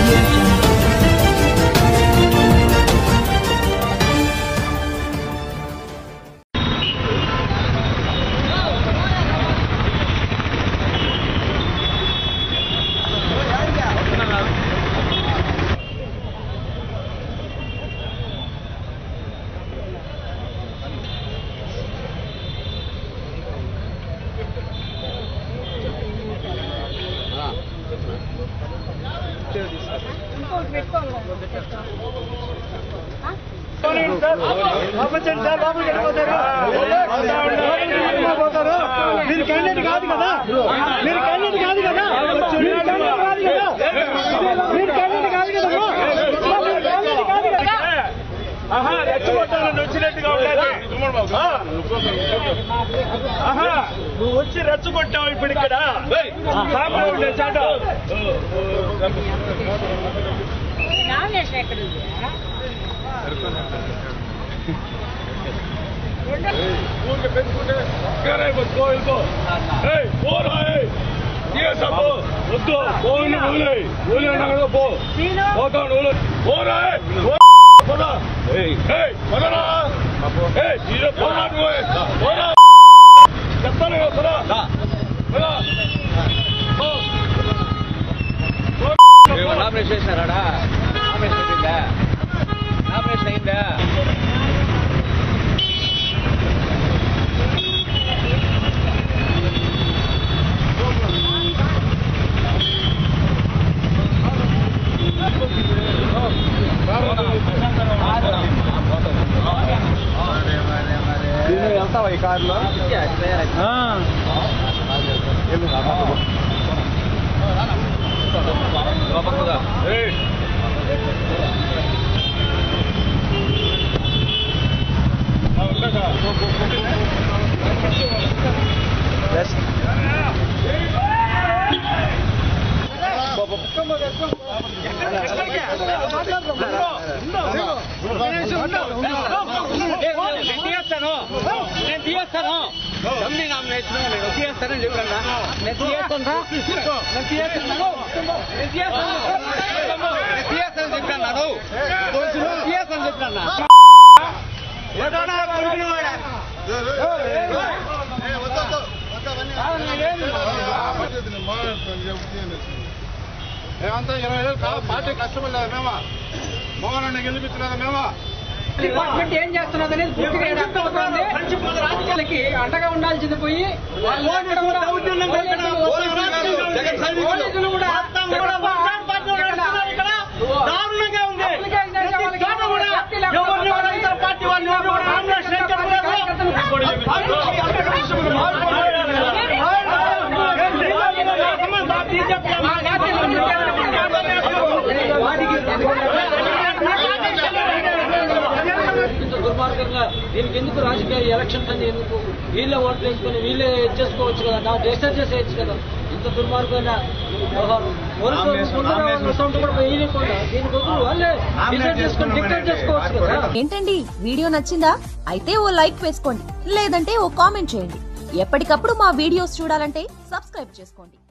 audio jungle. మీరు candidate కాదు కదా మీరు క్యాండిడేట్ కాదు కదా మీరు క్యాండిడేట్ కాదు కదా మీరు క్యాండిడేట్ కాదు కదా మీరు క్యాండిడేట్ కాదు కదా ఆహా రెచ్చగొట్టాలని వచ్చినట్టుగా ఉండాలి ఆ. ఆహా నువ్వు వచ్చి రెచ్చగొట్టావు ఇప్పుడు ఇక్కడ సాంబే ఉండే చాట నామినేషన్ ఎక్కడ ఉంది ఊరికే పెట్టుకుంటే కేరే పట్టుకో వెళ్ళిపో ఏయ్ పోరా ఏయ్ తీయేసబ్బు వద్దు పోయిన ఊలే ఊలే అన్నా పో పోతావు ఊలే పోరా ఏయ్ పో- పోరా ఏయ్ ఏయ్ పోరా ఏయ్ తీరే పోరా నువ్వు పోరా చెప్తాను కదా పోరా పోరా పో. పో. నామినేషన్ చేసినారా నామినేషన్ అయిందా నామినేషన్ అయిందా వెళ్తావా ఈ కారులో ఏయ్ ఆ, ఉండగా. నేను తీయేస్తాను నేను తీయేస్తాను కమ్మి నామినేషన్ నేను తీయేస్తానని చెప్పాను నేను తీయేస్తాను రా. నేను తీయేస్తాను నేను తీయేస్తాను నేను తీయేస్తానని చెప్పాను నాను తీయేస్తానని చెప్పాను మేమంతా ఇరవై ఏళ్ళు కాదు పార్టీ కష్టపడలేదు మేమా మోహన్ అన్న గెలిపించలేదు మేమా డిపార్ట్మెంట్ ఏం చేస్తున్నది అనేది పూర్తిగా ఇక్కడ అర్థమవుతోంది రాజకీయాలకి అండగా ఉండాల్సింది పోయి వాళ్ళు అక్కడ కూడా పోలీసులు కూడా దారుణంగా ఉంది ఎవరిని కూడా ఇతర పార్టీ వాళ్ళు ఎవరు కూడా నామినేషన్ ఇంత దుర్మార్గంగా దీనికి ఎందుకు రాజకీయ ఎలక్షన్స్ అని ఎందుకు వీళ్ళే ఓట్లు వేసుకొని వీళ్ళే చేసుకోవచ్చు కదా నా డిసైడ్ చేసేయచ్చు కదా ఇంత దుర్మార్గమైన వ్యవహారం పోలీసులు ముందర వాళ్ళు సొంత కూడా వేయలేకుండా దీనికి వద్దు వాళ్ళే డిసైడ్ చేసుకొని డిక్టేట్ చేసుకోవచ్చు కదా ఏంటండి వీడియో నచ్చిందా అయితే ఓ లైక్ వేసుకోండి లేదంటే ఓ కామెంట్ చేయండి ఎప్పటికప్పుడు మా వీడియోస్ చూడాలంటే సబ్స్క్రైబ్ చేసుకోండి